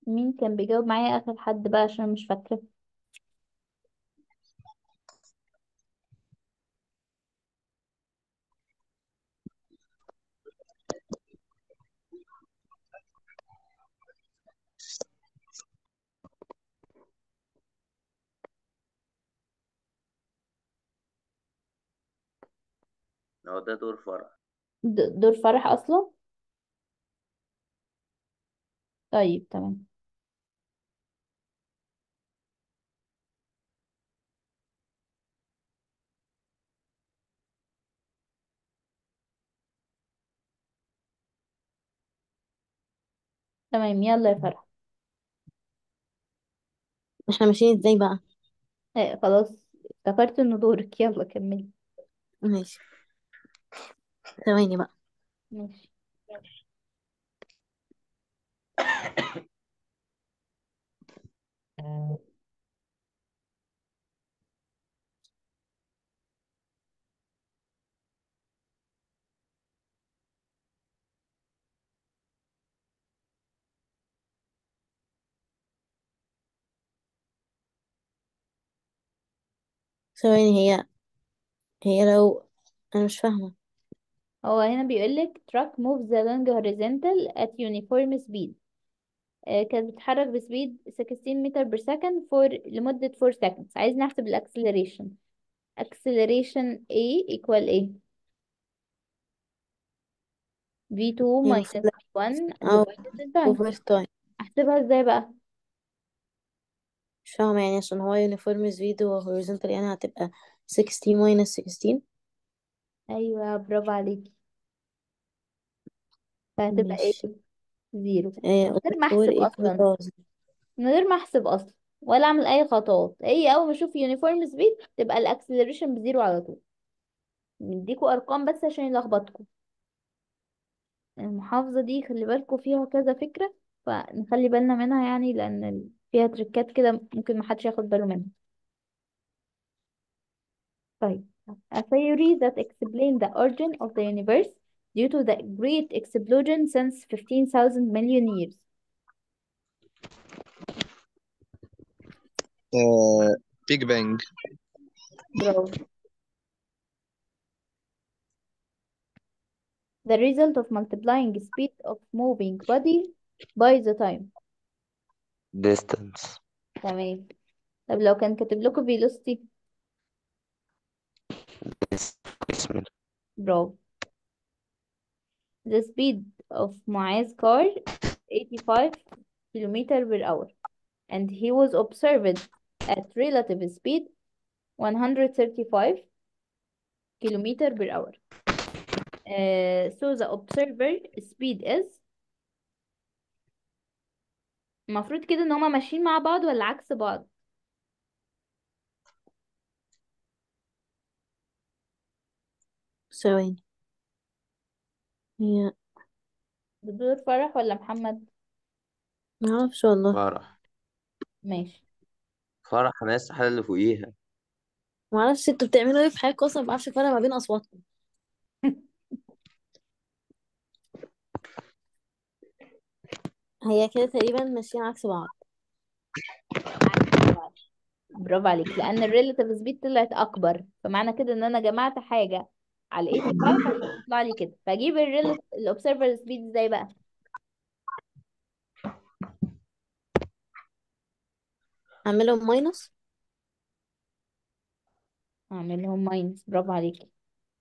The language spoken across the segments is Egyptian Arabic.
مين كان بيجاوب معايا اخر حد بقى عشان مش فاكرة هو ده دور فرع د- دور فرح اصلا طيب تمام تمام يلا يا فرح احنا ماشيين ازاي بقى آه خلاص افتكرت انه دورك يلا كملي ماشي ثواني بقى ماشي ثواني هي هي لو انا مش فاهمة هو هنا بيقولك truck moves along horizontal at uniform speed آه كانت بتتحرك بسبيد 16 متر بير سكند فور لمدة 4 seconds عايز نحسب الاكسلريشن acceleration A equal A V2 يعني minus V1 او divided the time اوفر تايم احسبها ازاي بقى مش فاهمة يعني عشان هو يونيفورم سبيد وهوريزونتال يعني هتبقى 16 minus 16 ايوه برافو عليكي فهتبقى ايه ماشي زيرو ايه من غير ما over احسب 4 equal اصلا 1000 من غير ما احسب اصلا ولا اعمل اي خطوات هي اول ما اشوف يونيفورم سبيد تبقى الاكسلريشن بزيرو على طول نديكوا ارقام بس عشان يلخبطكم المحافظة دي خلي بالكوا فيها كذا فكرة فنخلي بالنا منها يعني لان ال- فيها تريكات كده ممكن محدش ياخد باله منها طيب a theory that explain the origin of the universe due to the great explosion since 15,000 million years بيج بانج برافو the result of multiplying speed of moving body by the time distance تمام طب لو كان كاتب لكم velocity displacement برافو the speed of معاذ car 85 kilometer per hour and he was observed at relative speed 135 kilometer per hour uh, so the observer speed is المفروض كده ان هما ماشيين مع بعض ولا عكس بعض ثواني هي دكتور فرح ولا محمد معرفش والله فرح ماشي فرح انا لسه حل اللي فوقيها معرفش انتوا بتعملوا ايه في حياتكم اصلا معرفش الفرق ما بين اصواتكم هي كده تقريبا ماشيين عكس بعض عكس بعض برافو عليك لان الريلاتيف سبيد طلعت اكبر فمعنى كده ان انا جمعت حاجه على 85 عشان تطلع لي كده فاجيب الريلاتيف الاوبسرفر سبيد ازاي بقى اعملهم ماينس اعملهم ماينس برافو عليكي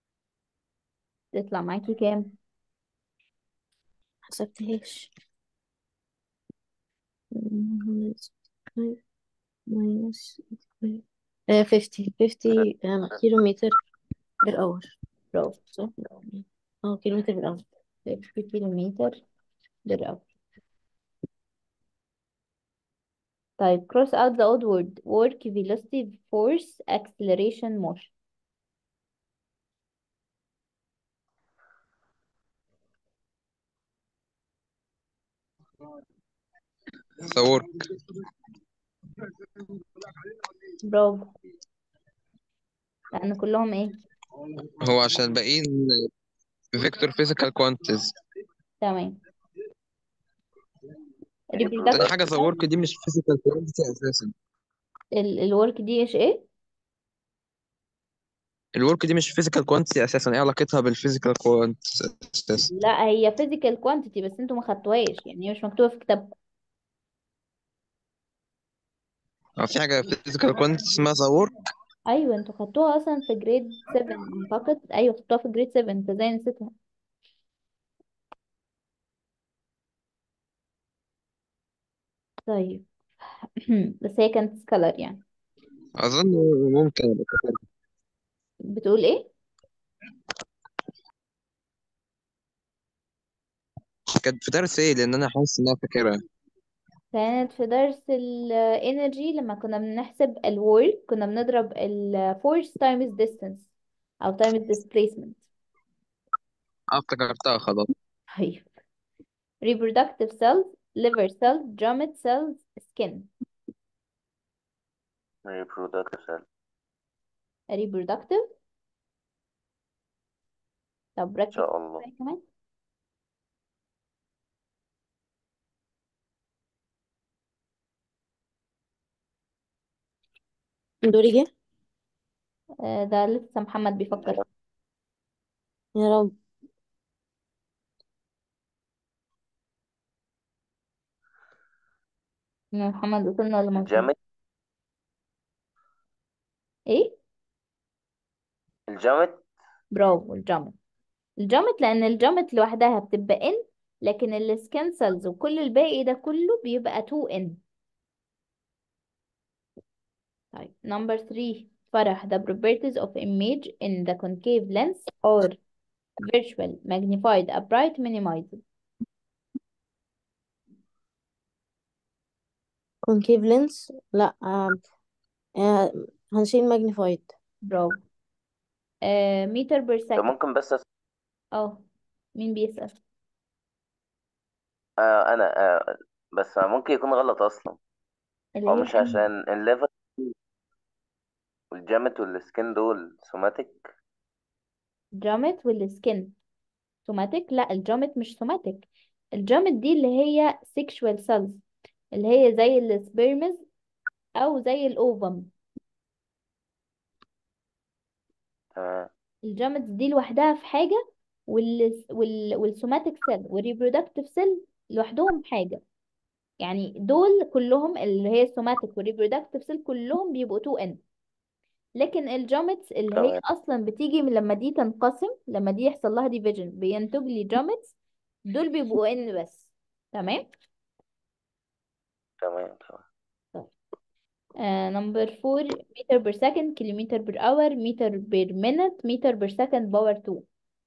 تطلع معاكي كام حسبتهاش ماينس 50 50 كيلو متر بير اور برافو صح اه كيلو متر بير اور 50 كيلومتر بير اور طيب cross out the odd word work velocity force acceleration motion ثور برافو لان كلهم ايه هو عشان الباقيين فيكتور فيزيكال كوانتيز تمام تاني reproductive حاجة the work دي مش physical quantity أساسا ال الورك دي ايش ايه الورك دي مش physical quantity أساسا إيه علاقتها بالphysical quantity أساسا لا هي physical quantity بس انتوا ما خدتوهاش يعني هي مش مكتوبة في كتابكم أو في حاجة physical quantity اسمها the work ايوه انتوا خدتوها اصلا في جريد 7 اعتقد ايوه خدتوها في جريد 7 انت ازاي نسيتها طيب بس هي كانت سكالر يعني أظن ممكن أبقى فاكرها. بتقول ايه كانت في درس إيه لأن أنا حاسس إن أنا فاكرها كانت في درس الانرجي لما كنا بنحسب الورك كنا بنضرب الفورس تايمز distance او times displacement أه افتكرتها خلاص طيب reproductive cells liver cells gamete cells skin reproductive cell reproductive طب إن ركز شاء الله معايا كمان دوري جه آه، ده لسه محمد بيفكر يا رب يا محمد وصلنا ولا ما وصلنا الجامد ايه الجامد برافو الجامت الجامت لان الجامت لوحدها بتبقى ان لكن السكان سيلز وكل الباقي ده كله بيبقى 2 ان طيب number 3 فرح the properties of image in the concave lens are virtual magnified upright minimized concave lens لا آه. آه. هنشيل magnified برافو آه متر بير طب سكند ممكن بس أس... اه مين بيسأل آه أنا آه بس ممكن يكون غلط أصلا اللي هو هي مش انهي عشان الليفر والجامد والسكين دول سوماتيك جامت والسكن سوماتيك لا الجامت مش سوماتيك الجامت دي اللي هي sexual cells اللي هي زي السبيرمز او زي الاوفم تمام الجامت دي لوحدها في حاجة وال وال والسوماتيك سيل والريبرودكتيف سيل لوحدهم حاجة يعني دول كلهم اللي هي السوماتيك والريبرودكتيف سيل كلهم بيبقوا 2 ان لكن الجامتس اللي هي تمام اصلا بتيجي من لما دي تنقسم لما دي يحصل لها ديفيجن بينتج لي جامتس دول بيبقوا ان بس تمام تمام تمام نمبر 4 متر بير سكند كيلومتر بير اور متر بير مينت متر بير سكند باور 2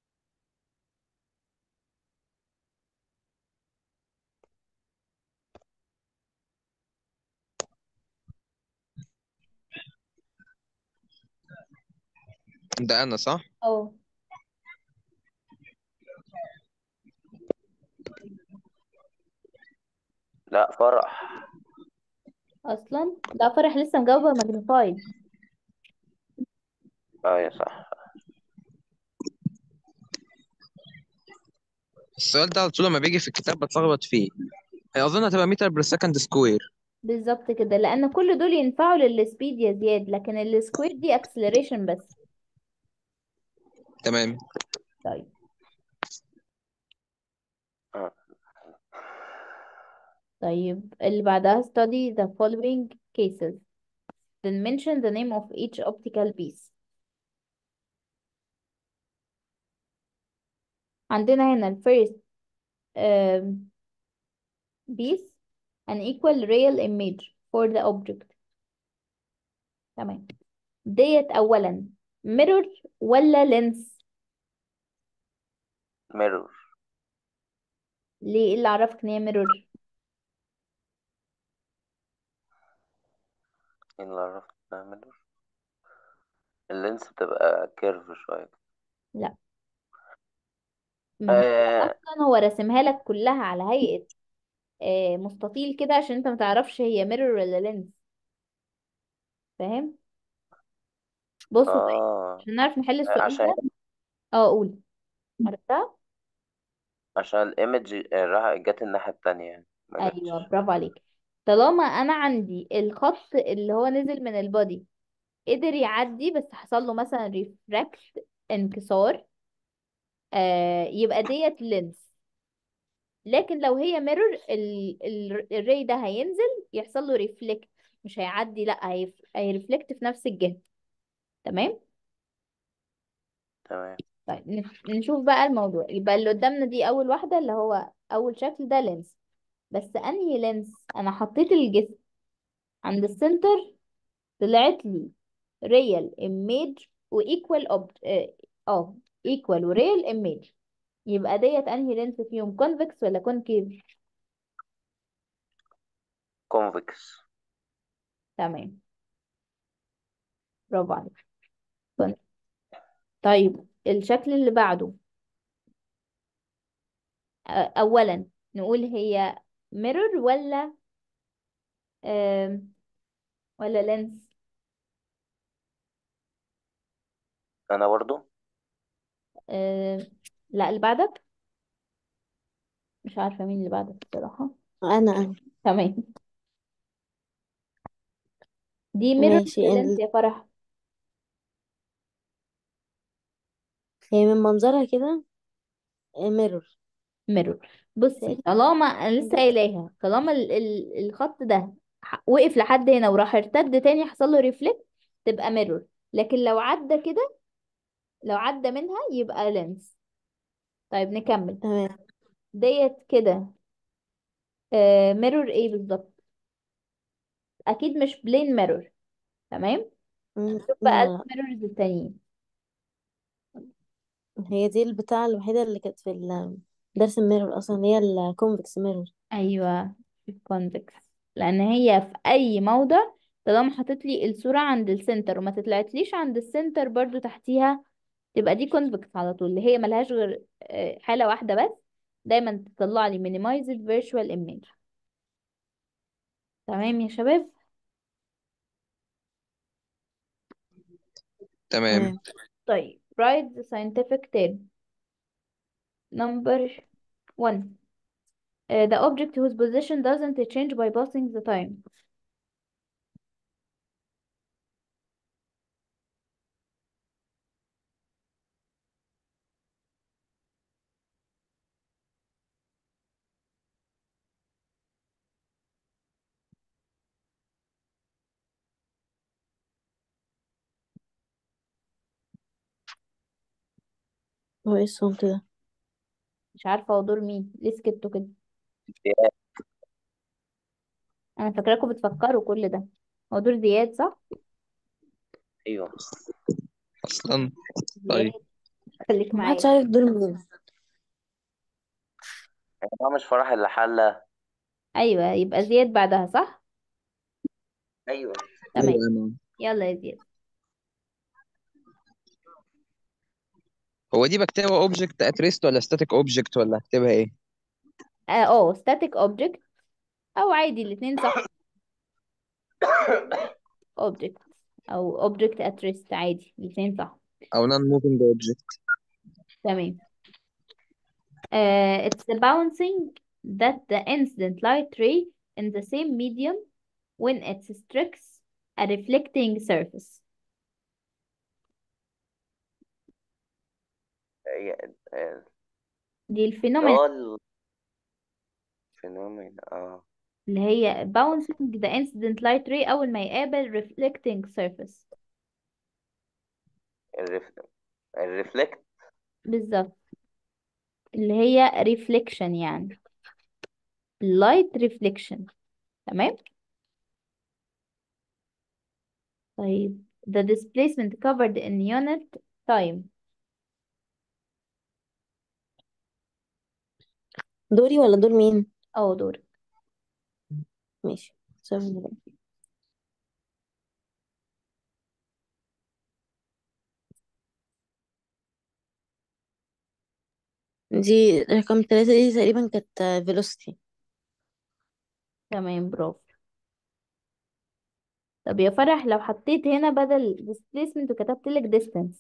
ده أنا صح؟ اه لا فرح اصلا ده فرح لسه مجاوبه ماجنيفايد أيوة صح السؤال ده على طول لما بيجي في الكتاب بتلخبط فيه هي أظن هتبقى متر بير سكند سكوير بالظبط كده لان كل دول ينفعوا للسبيد يا زياد لكن السكوير دي اكسلريشن بس تمام طيب آه. طيب اللي بعدها study the following cases then mention the name of each optical piece عندنا هنا ال first um, piece an equal real image for the object تمام ديت اولا mirror ولا lens ميرور ليه إيه اللي عرفك ان هي mirror ايه اللي عرفت انها ميرور اللينس بتبقى كيرف شوية لا ما هو آه اصلا هو رسمها لك كلها على هيئة آه، مستطيل كده عشان انت متعرفش هي mirror ولا lens فاهم بصوا طيب اه عشان نعرف نحل السؤال عشان ده اه قول عرفتها عشان الايمج راح جت الناحية التانية يعني ما جاتش ايوه برافو عليك طالما انا عندي الخط اللي هو نزل من البودي قدر يعدي بس حصل له مثلا ريفراكت انكسار آه يبقى ديت لينس لكن لو هي ميرور الري ده هينزل يحصل له ريفلكت مش هيعدي لا هيف... هيرفلكت في نفس الجهة تمام تمام طيب نف- نشوف بقى الموضوع يبقى اللي قدامنا دي اول واحدة اللي هو اول شكل ده لينس بس انهي لينس انا حطيت الجسم عند السنتر طلعت لي ريال ايميج وايكوال اوب اه ايكوال وريال ايميج يبقى ديت انهي لينس فيهم كونفكس ولا كونكيف كونفكس تمام برافو عليك كون- طيب الشكل اللي بعده آه، اولا نقول هي ميرور ولا آم، ولا لينس انا برضو لا اللي بعدك مش عارفة مين اللي بعدك بصراحة انا انا تمام دي ميرور ماشي ولا لينس ال... يا فرح هي من منظرها كده ميرور ميرور بصي طالما انا لسه قايلاها طالما ال ال الخط ده ح- وقف لحد هنا وراح ارتد تاني حصل له ريفلكت تبقى ميرور لكن لو عدى كده لو عدى منها يبقى لينس طيب نكمل تمام ديت كده آه ميرور ايه بالظبط اكيد مش بلين ميرور تمام مم، شوف بقى لا لا الميرورز التانيين هي دي البتاعة الوحيدة اللي كانت في ال- درس الميرور اصلا هي الكونفكس ميرور ايوه الكونفكس لان هي في اي موضع طالما حطيت لي الصورة عند السنتر وما تطلعتليش عند السنتر برضو تحتيها تبقى دي كونفكس على طول اللي هي ملهاش غير آه، حالة واحدة بس دايما تطلع لي minimized virtual image تمام يا شباب تمام تمام طيب write the scientific term number one Uh, the object whose position doesn't change by passing the time هو ايه الصوت ده مش عارفة هو دور مين ليه سكتوا كده انا فاكراكم بتفكروا كل ده هو دور زياد صح ايوه اصلا طيب زياد خليك محدش معايا عارف دول مين انا مش فرح اللي حلة ايوه يبقى زياد بعدها صح ايوه تمام ايوه انا يلا يا زياد هو دي بكتبها اوبجكت ات ريست ولا ستاتيك اوبجكت ولا هكتبها ايه اه أوه، static object او عادي الاتنين صح object او object at rest عادي الاتنين صح او نون موفينج اوبجكت تمام uh, it's the bouncing that the incident light ray in the same medium when it strikes a reflecting surface هي- آه، دي اللي الفينومينا هو الفينومين اه اللي هي bouncing the incident light ray أول ما يقابل reflecting surface الرف... الرفلكت بالظبط اللي هي reflection يعني light reflection تمام طيب the displacement covered in unit time دوري ولا دور مين أو دور ماشي ثواني بقى. دي رقم ثلاثة دي تقريبا كانت velocity تمام برافو طب يا فرح لو حطيت هنا بدل displacement وكتبت لك distance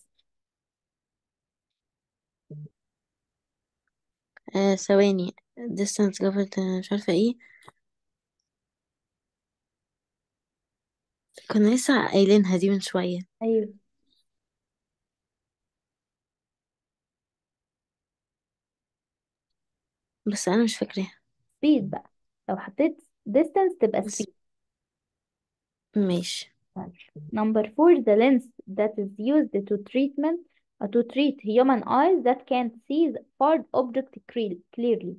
آه ثواني distance covered آه، مش عارفة ايه كنا لسه قايلينها دي من شوية ايوه بس أنا مش فاكراها speed بقى لو حطيت distance تبقى بس speed ماشي طيب. Number four, the lens that is used to treatment uh, to treat human eyes that can't see the far object cre- clearly.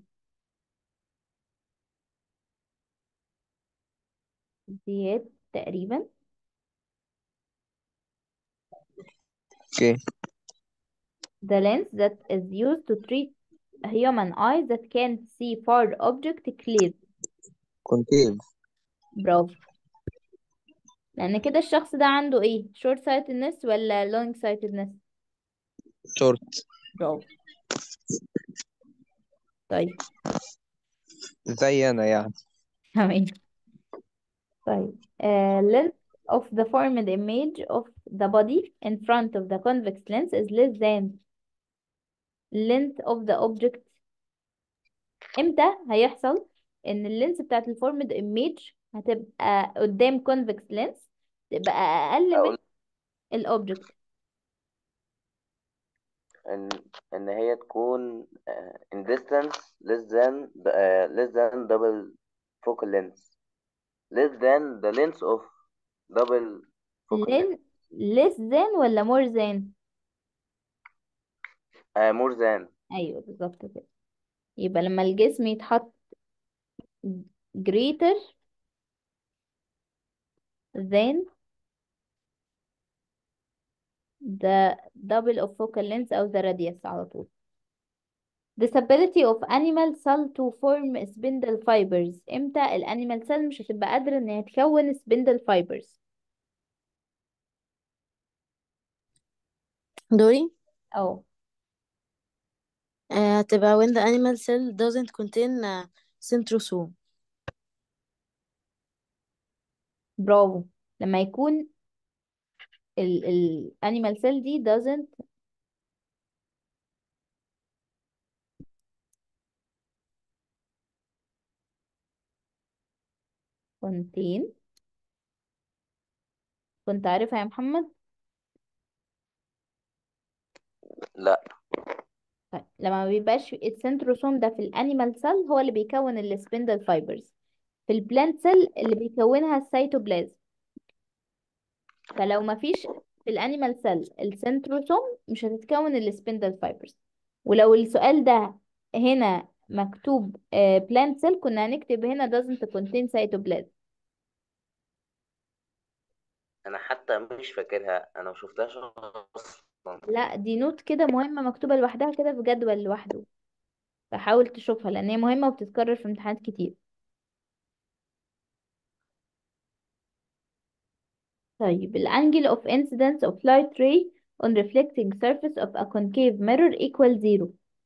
ديت تقريبا اوكي the lens that is used to treat human eyes that can't see far object clearly. كونكيف برافو لأن كده الشخص ده عنده ايه short sightedness ولا long sightedness شورت برافو طيب زي انا يعني تمام طيب uh, length of the formed image of the body in front of the convex lens is less than length of the object امتى هيحصل ان اللينس بتاعت الفورمد ايميج هتبقى قدام كونفكس لينس تبقى اقل من اقول الاوبجكت ان ان هي تكون آه، in distance less than uh, less than double focal length less than the length of double focal length لين less than ولا more than uh, more than ايوه بالظبط كده يبقى لما الجسم يتحط greater than the double of focal length او the radius على طول disability of animal cell to form spindle fibers امتى الانيمال cell مش هتبقى قادرة ان هي تكون spindle fibers دوري او آه، هتبقى when the animal cell doesn't contain uh, centrosome برافو لما يكون ال ال animal cell دي doesn't contain كنت عارفها يا محمد لا طيب لما ما بيبقاش السنتروسوم ده في الانيمال سيل هو اللي بيكون السبندل فايبرز في البلانت سيل اللي بيكونها السيتوبلازم فلو ما فيش في الانيمال سيل السنتروسوم مش هتتكون السبندل فايبرز ولو السؤال ده هنا مكتوب بلانت سيل كنا هنكتب هنا doesn't contain cytoplasm انا حتى مش فاكرها انا ما شفتهاش اصلا لا دي نوت كده مهمة مكتوبة لوحدها كده في جدول لوحده فحاول تشوفها لان هي مهمة وبتتكرر في امتحانات كتير طيب ال angle of incidence of light ray on reflecting surface of a concave mirror equal zero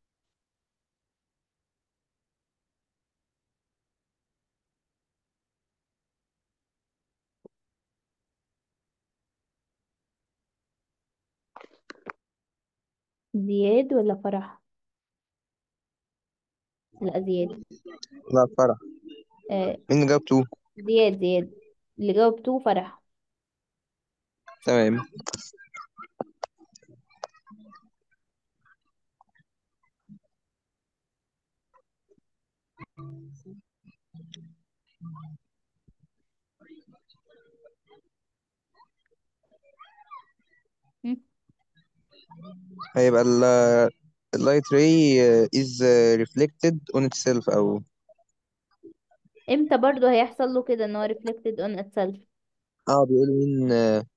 زياد ولا فرح لا زياد لا فرح آه مين اللي جاب تو زياد زياد اللي جاوبته فرح تمام هم؟ هيبقى ال اللايت راي is reflected on itself او امتى برضو هيحصل له كده ان هو reflected on itself اه بيقول مين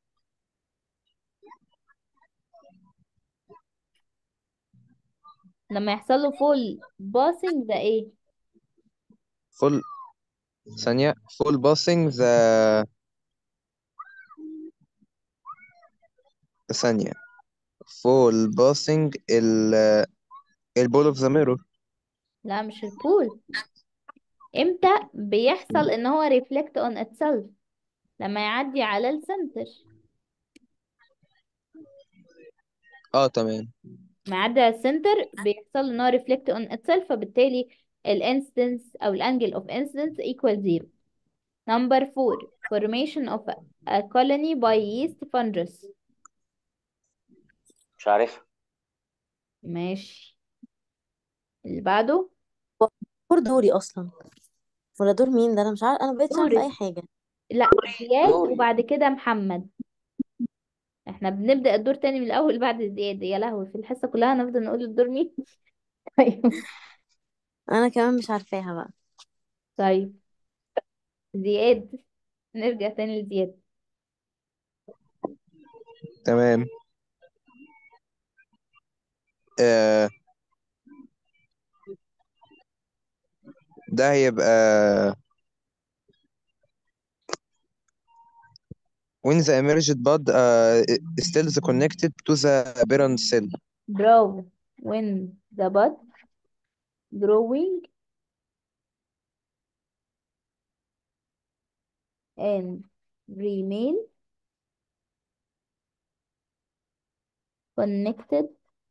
لما يحصل له full passing ده ايه full ثانية full passing the ثانية full passing ال البول of the mirror لا مش البول امتى بيحصل ان هو reflect on itself لما يعدي على السنتر اه تمام ما يعدي على السنتر بيحصل ان هو reflect on itself فبالتالي الانسيدنس او الانجل اوف انسيدنس equal zero number four formation of a colony by yeast fungus مش عارفها ماشي اللي بعده دور دوري اصلا ولا دور مين ده انا مش عارفه انا مبقتش عارفه دوري اي حاجه لا زياد دوري وبعد كده محمد احنا بنبدأ الدور تاني من الأول بعد زياد يا لهوي في الحصة كلها هنفضل نقول الدور مين طيب انا كمان مش عارفاها بقى طيب زياد نرجع تاني لزياد تمام آه ده هيبقى when the emerged bud uh, still is connected to the parent cell برافو when the bud growing and remain connected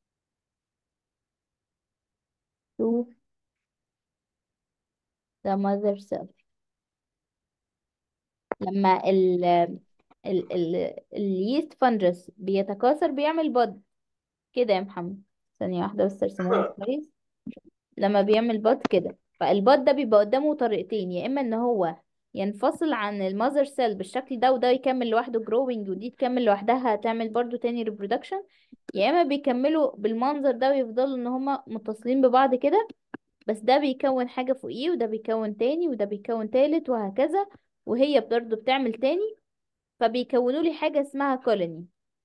to the mother cell لما ال ال ال اليست فانجس بيتكاثر بيعمل بud كده يا محمد ثانية واحدة بس ارسمه لك كويس لما بيعمل باد كده فالباد ده بيبقى قدامه طريقتين يا اما ان هو ينفصل عن المذر سيل بالشكل ده وده يكمل لوحده جروينج ودي تكمل لوحدها تعمل برضو تاني ريبرودكشن يا اما بيكملوا بالمنظر ده ويفضلوا ان هما متصلين ببعض كده بس ده بيكون حاجة فوقيه وده بيكون تاني وده بيكون تالت وهكذا وهي برضو بتعمل تاني فبيكونوا لي حاجة اسمها كولوني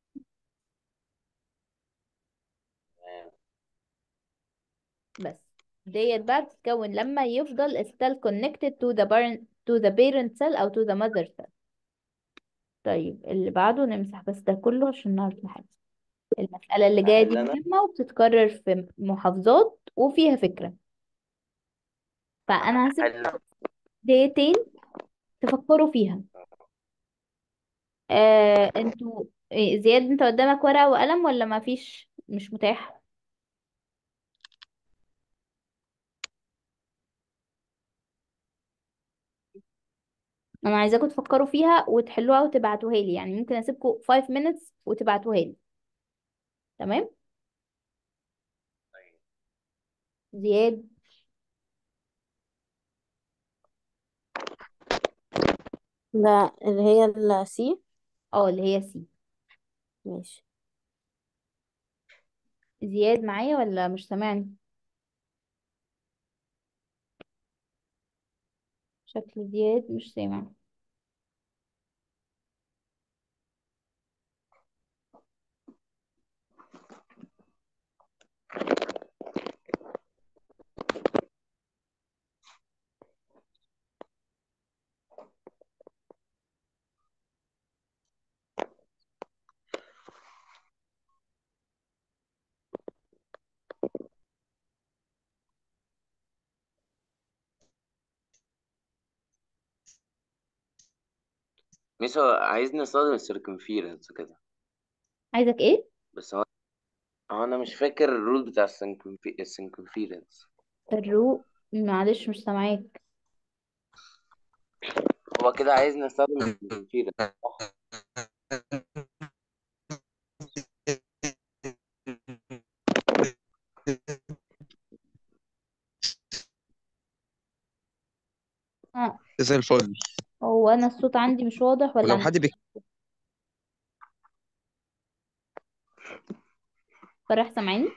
بس ديت بقى بتتكون لما يفضل السيل connected to the parent to the parent cell او to the mother cell طيب اللي بعده نمسح بس ده كله عشان نعرف نحل المسألة اللي جاية دي احل انا مهمة وبتتكرر في محافظات وفيها فكرة فأنا هسيب احل دقيقتين تفكروا فيها آه انتوا إيه، زياد انت قدامك ورقة وقلم ولا ما فيش مش متاح انا عايزاكم تفكروا فيها وتحلوها وتبعتوها لي يعني ممكن اسيبكم 5 minutes وتبعتوها لي تمام زياد ده اللي هي السي اه اللي هي سي ماشي زياد معايا ولا مش سامعني شكل زياد مش سامع ميس هو عايزني استخدم السيركمفيرنس كده عايزك ايه بس هو هو انا مش فاكر الرول بتاع السيركمفيرنس الرو معلش مش سامعاك هو كده عايزني استخدم السيركمفيرنس صح آه. زي الفل هو انا الصوت عندي مش واضح ولا ولو عندك حد بيك... فرح سامعيني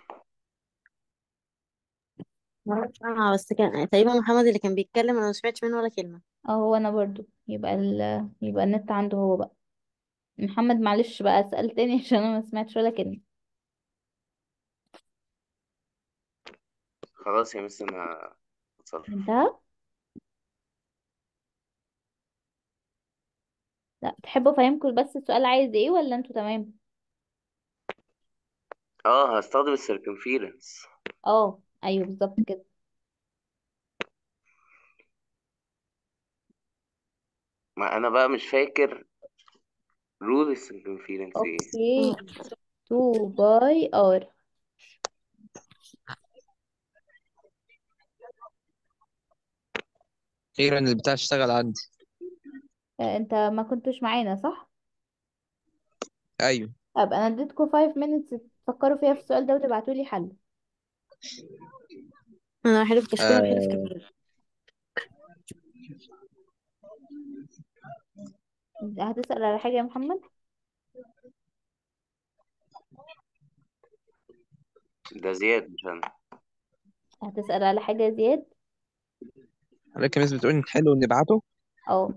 اه بس كان تقريبا محمد اللي كان بيتكلم انا ما سمعتش منه ولا كلمة اه هو انا برضو يبقى ال... يبقى النت عنده هو بقى محمد معلش بقى اسأل تاني عشان انا ما سمعتش ولا كلمة خلاص يا مس انا اتصرف انتهى لا تحبوا افهمكم بس السؤال عايز ايه ولا انتوا تمام اه هستخدم السيركمفيرنس اه ايوه بالظبط كده ما انا بقى مش فاكر رول السيركمفيرنس ايه اوكي 2 باي ار اخيرا البتاع اشتغل عندي آه، انت ما كنتش معانا صح ايوه طب انا اديتكم 5 minutes تفكروا فيها في السؤال ده وتبعتوا لي حل انا حلو في التشكيلة وحلو في آه التفكير هتسأل على حاجة يا محمد ده زياد مش انا هتسأل على حاجة يا زياد حضرتك الناس بتقول نحله ونبعته اه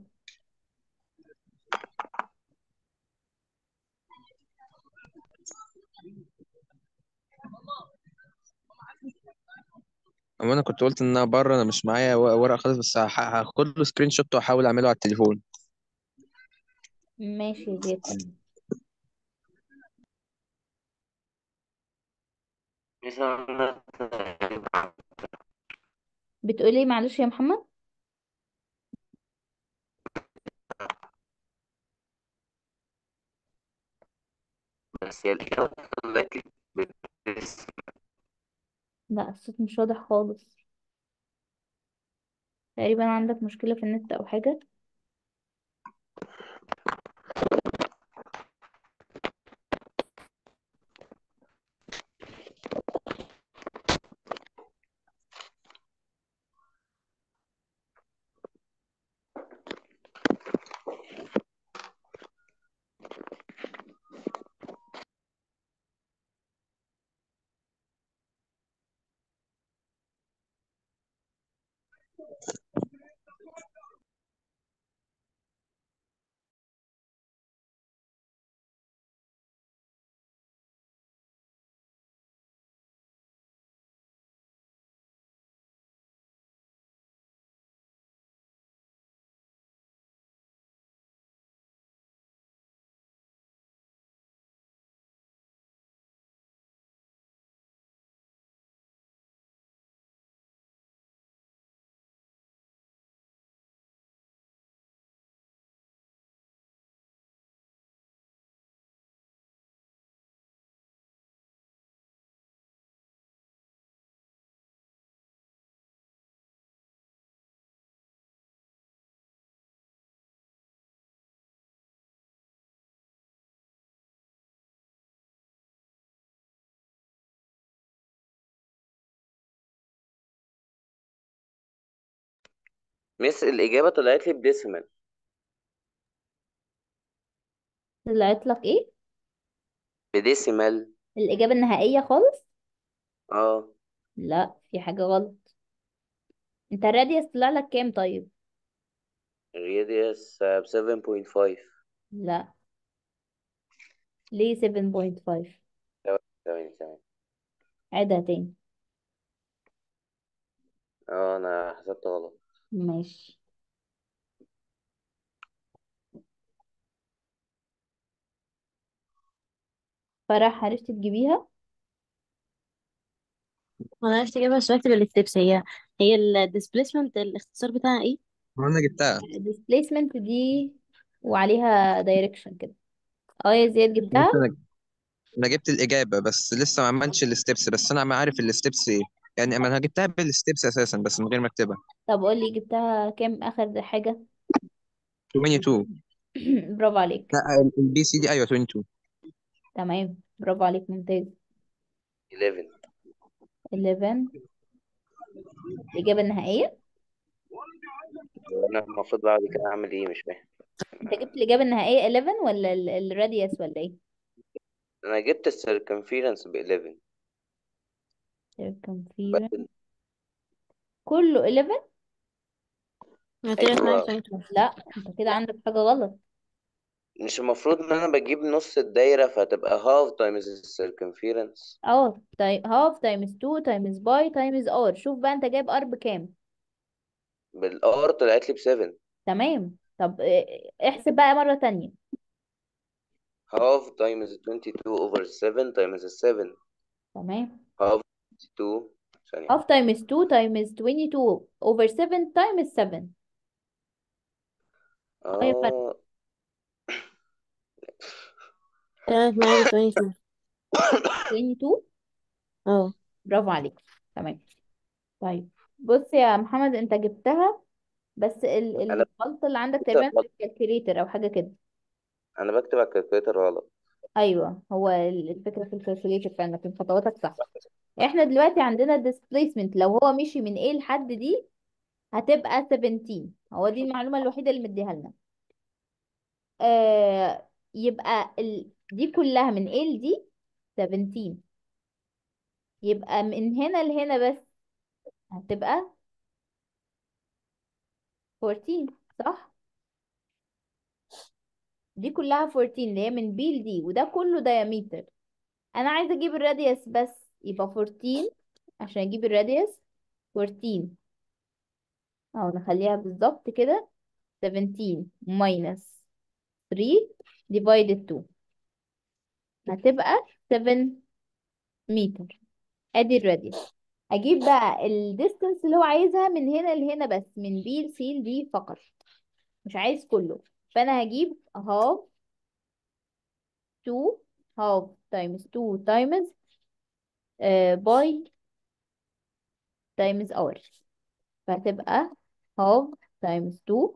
اما انا كنت قلت ان انا بره انا مش معايا و- ورق خالص بس هح- هاخد له سكرين شوت واحاول اعمله على التليفون ماشي يا زياد تمام مثلا بتقولي معلش يا محمد بس هي الإجابة طلعت لي بالاسم لا الصوت مش واضح خالص تقريبا عندك مشكلة في النت او حاجة مس الإجابة طلعت لي بديسيمال طلعت لك ايه بديسيمال الإجابة النهائية خالص اه لا في حاجة غلط انت الراديوس طلع لك كام طيب راديوس ب 7.5 لا ليه 7.5 ثواني ثواني ثواني عيدها تاني اه انا حسبت غلط ماشي فرح عرفت تجيبيها انا عرفت اجيبها بس بكتب الستبس هي هي الديسبيسمنت الاختصار بتاعها ايه انا جبتها displacement دي وعليها direction كده اه يا زياد بس جبتها انا انا جبت الاجابه بس لسه ما عملتش الستبس بس انا ما عارف الستبس ايه يعني انا جبتها بالستبس اساسا بس من غير ما اكتبها طب قولي جبتها كام آخر حاجة 22 برافو عليك لا البي سي دي ايوه 22 تمام برافو عليك ممتاز 11 11 الإجابة النهائية انا المفروض بعد كده اعمل ايه مش فاهم انت جبت الإجابة النهائية 11 ولا ال- الراديوس ولا ايه انا جبت السيركمفيرنس ب 11 circumference بس كله 11 انا طلعت معايا ايوه 22 لا انت كده عندك حاجة غلط مش المفروض ان انا بجيب نص الدايرة فتبقى half times السيركمفيرنس اه طيب half times 2 times باي times r شوف بقى انت جايب r بكام بالار طلعت لي ب 7 تمام طب اه، احسب بقى مرة تانية half times 22 over 7 times 7 تمام half 2 ثانية half times 2 times 22 over 7 times 7 اه يا فرق اه طلعت معايا ب 22 22 اه برافو عليك تمام طيب بص يا محمد انت جبتها بس ال- انا الغلطة اللي عندك بكتب تقريبا في غلط الكالكوليتر او حاجة كده انا بكتب على الكالكوليتر غلط ايوه هو ال- الفكرة في الكالكوليتر فعلا لكن خطواتك صح احنا دلوقتي عندنا displacement لو هو مشي من A لحد دي هتبقى 17 هو دي المعلومة الوحيدة اللي مديها لنا آه يبقى ال... دي كلها من A ل D 17 يبقى من هنا لهنا بس هتبقى 14 صح دي كلها 14 اللي هي من B ل D وده كله diameter انا عايزة اجيب الراديوس بس يبقى 14 عشان اجيب الراديوس 14 اهو نخليها بالظبط كده 17 minus 3 divided 2 هتبقى 7 متر ادي الراديوس اجيب بقى الديستنس اللي هو عايزها من هنا لهنا بس من بي ل سي ل دي فقط مش عايز كله فانا هجيب half 2 half times 2 times uh, by times hour فهتبقى half times 2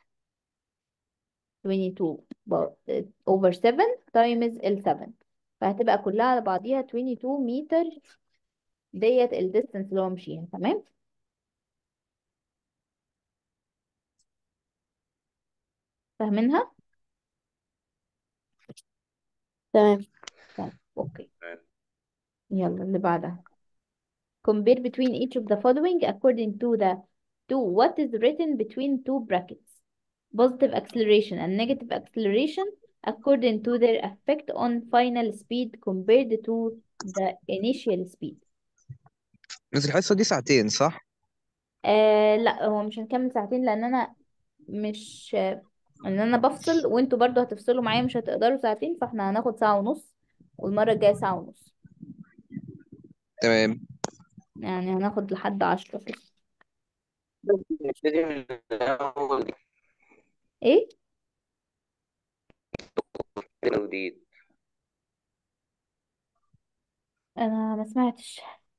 22 ب- over 7 times ال 7 فهتبقى كلها على بعضيها 22 متر ديت الديستنس اللي هو مشيها تمام فاهمينها تمام طيب اوكي يلا اللي بعدها compare between each of the following according to the to what is written between two brackets positive acceleration and negative acceleration according to their effect on final speed compared to the initial speed بس الحصة دي ساعتين صح؟ آه لا هو مش هنكمل ساعتين لان انا مش ان انا بفصل وانتوا برضو هتفصلوا معايا مش هتقدروا ساعتين فاحنا هناخد ساعة ونص والمرة الجاية ساعة ونص تمام يعني هناخد لحد عشرة كده نبتدي من الاول ايه من جديد انا ما سمعتش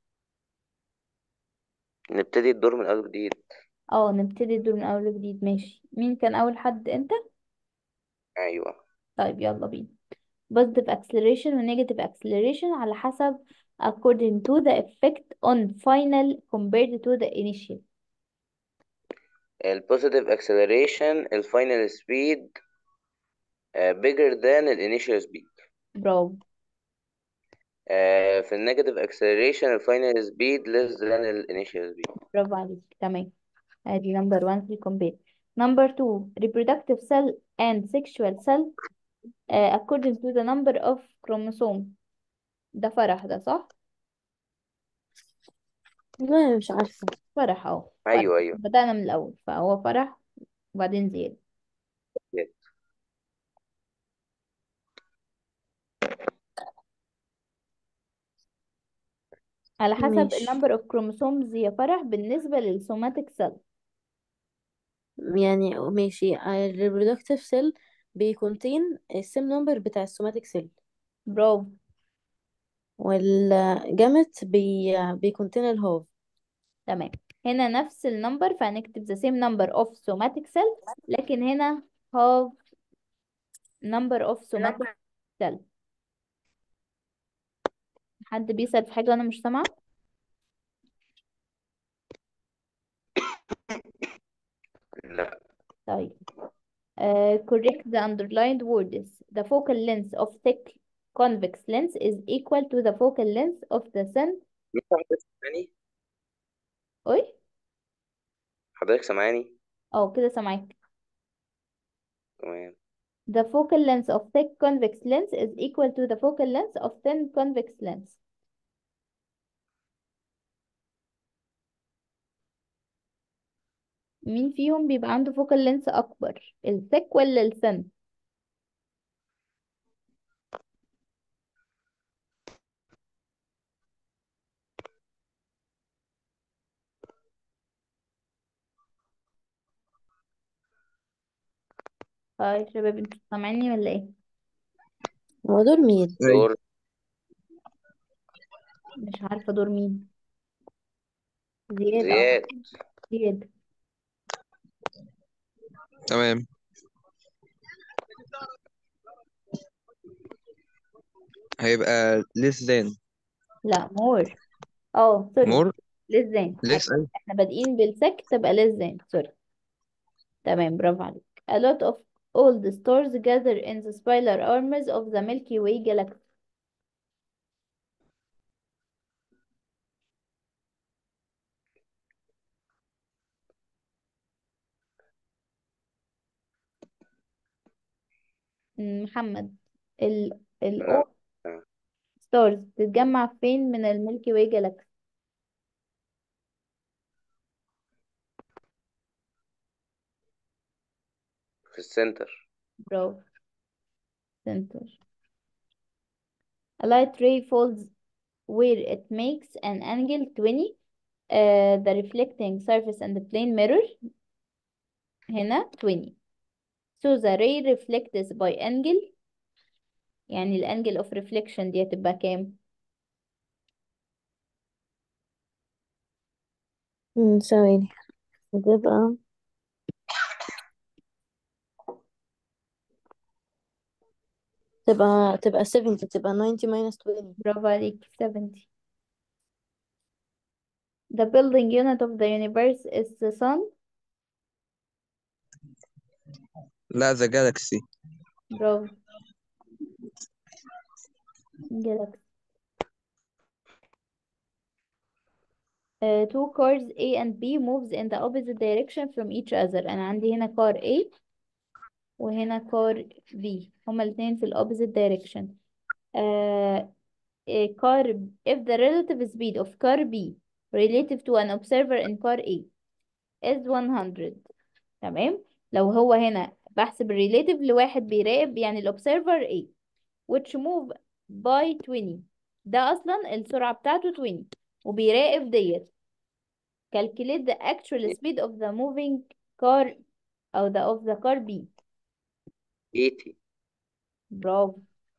نبتدي الدور من اول جديد اه نبتدي الدور من اول وجديد ماشي مين كان اول حد انت ايوه طيب يلا بينا positive acceleration و negative acceleration على حسب according to the effect on final compared to the initial البوزيتيف acceleration الفاينل سبيد bigger than الانيشال سبيد برافو في النيجاتيف acceleration الفاينل سبيد less than الانيشال سبيد برافو عليك تمام ادي number one في compare number two reproductive cell and sexual cell uh, according to the number of chromosome ده فرح ده صح لا مش عارفة فرح اهو فرح ايوه ايوه بدأنا من الأول فهو فرح وبعدين زيادة على حسب ال ماشي number of chromosomes يا فرح بالنسبة للسوماتيك cell يعني ماشي ال reproductive cell بيكونتين السيم نمبر بتاع السوماتيك سيل برافو والجامت بي بيكونتين الهوف تمام هنا نفس النمبر فهنكتب the same number of somatic cell لكن هنا half number of somatic cell حد بيسأل في حاجة أنا مش سامعة لا طيب uh, correct the underlined words the focal length of thick convex lens is equal to the focal length of the sun حضرتك سامعني أوي حضرتك سامعني اه كده سامعاك تمام the focal length of thick convex lens is equal to the focal length of thin convex lens مين فيهم بيبقى عنده focal length أكبر الثيك ولا الثن اه يا شباب انتوا سامعيني ولا ايه هو دول مين أيوة. دور مش عارفة دور مين زياد اه زياد زياد تمام هيبقى less than لا more اه سوري more less than less احنا احنا بادئين بالسك تبقى less than سوري تمام برافو عليك a lot of old stars gather in the spiral arms of the Milky Way galaxy مم، محمد ال ال لا old stars تتجمع فين من الميلكي واي جالاكسي في السنتر برافو center a light ray falls where it makes an angle 20 uh, the reflecting surface and the plane mirror هنا 20 so the ray reflects by angle يعني ال angle of reflection دي هتبقى كام مم، ثواني هتبقى تبقى تبقى 70 تبقى 90 minus 20 برافو عليك 70 the building unit of the universe is the sun لا the galaxy برافو galaxy uh, two cars A and B moves in the opposite direction from each other أنا عندي هنا car A وهنا car B هما الاثنين في ال opposite direction uh, a car if the relative speed of car B relative to an observer in car A is 100 تمام لو هو هنا بحسب الريليتيف لواحد بيراقب يعني الأوبسيرفر A which move by 20 ده أصلا السرعة بتاعته 20 وبيراقب ديت calculate the actual speed of the moving car أو the of the car B 80 برافو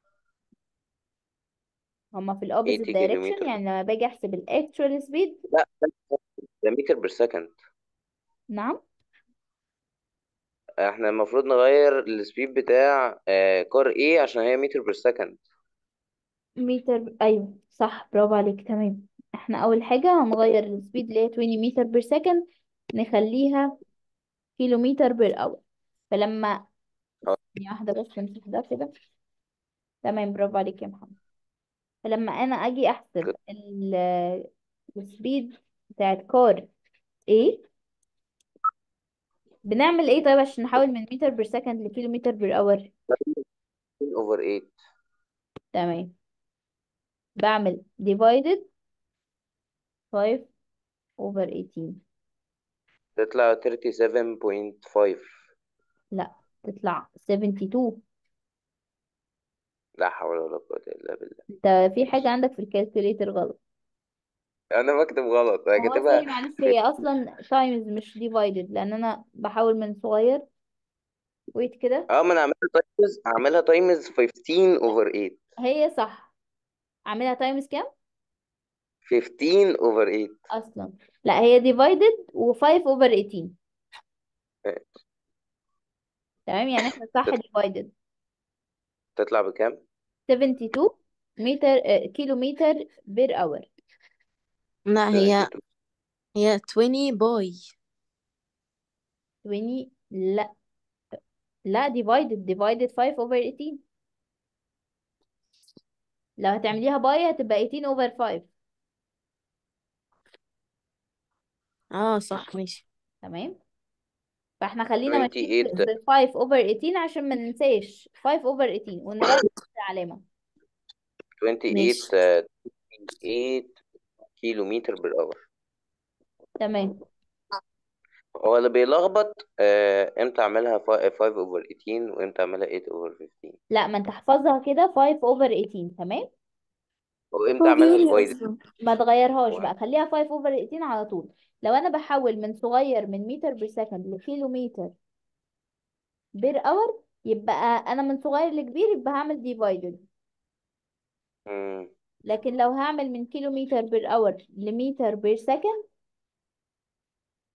هما في الأوبوزيت 80 دايركشن كيلومتر يعني لما باجي أحسب الأكتوال سبيد لا ده متر بير سكند نعم احنا المفروض نغير السبيد بتاع آه، كار ايه عشان هي متر بير سكند متر أيوه صح برافو عليك تمام احنا أول حاجة هنغير السبيد اللي هي 20 متر بير سكند نخليها كيلومتر بير اور فلما اه ثانية واحدة بس نمسح ده كده تمام برافو عليك يا محمد فلما أنا أجي أحسب كده. ال- السبيد بتاعت كار A بنعمل ايه طيب عشان نحول من متر بير سكند لكيلومتر بير اور اوفر 8 تمام بعمل divided 5 over 18 تطلع 37.5 لا تطلع 72 لا حول ولا قوة الا بالله انت في حاجة عندك في الكالكوليتر غلط انا بكتب غلط انا هو كاتبها سوري معلش هي اصلا times مش divided لان انا بحاول من صغير ويت كده اه ما انا عاملها تايمز عاملها تايمز 15 اوفر 8 هي صح اعملها times كام 15 اوفر 8 اصلا لا هي divided و5 over 18 تمام يعني احنا صح divided تطلع بكام 72 متر آه، كيلومتر بير اور لا هي 72 هي 20 باي 20 لا لا divided divided 5 over 18 لو هتعمليها باي هتبقى 18 over 5 اه صح ماشي تمام فاحنا خلينا ماشيين 28 ب 5 over 18 عشان ما ننساش 5 over 18 ونركز العلامة 28 ماشي آه، 28 كيلو متر بالأور تمام هو اللي بيلخبط آه، امتى اعملها 5 اوفر 18 وامتى اعملها 8 اوفر 15 لا ما انت احفظها كده 5 over 18 تمام وامتى هو اعملها بيقول لي ديفايدد اصلا ما تغيرهاش بقى خليها 5 over 18 على طول لو انا بحول من صغير من متر بير سكند لكيلومتر بير اور يبقى انا من صغير لكبير يبقى هعمل ديفايدد لكن لو هعمل من كيلومتر بير اور لمتر بير سكند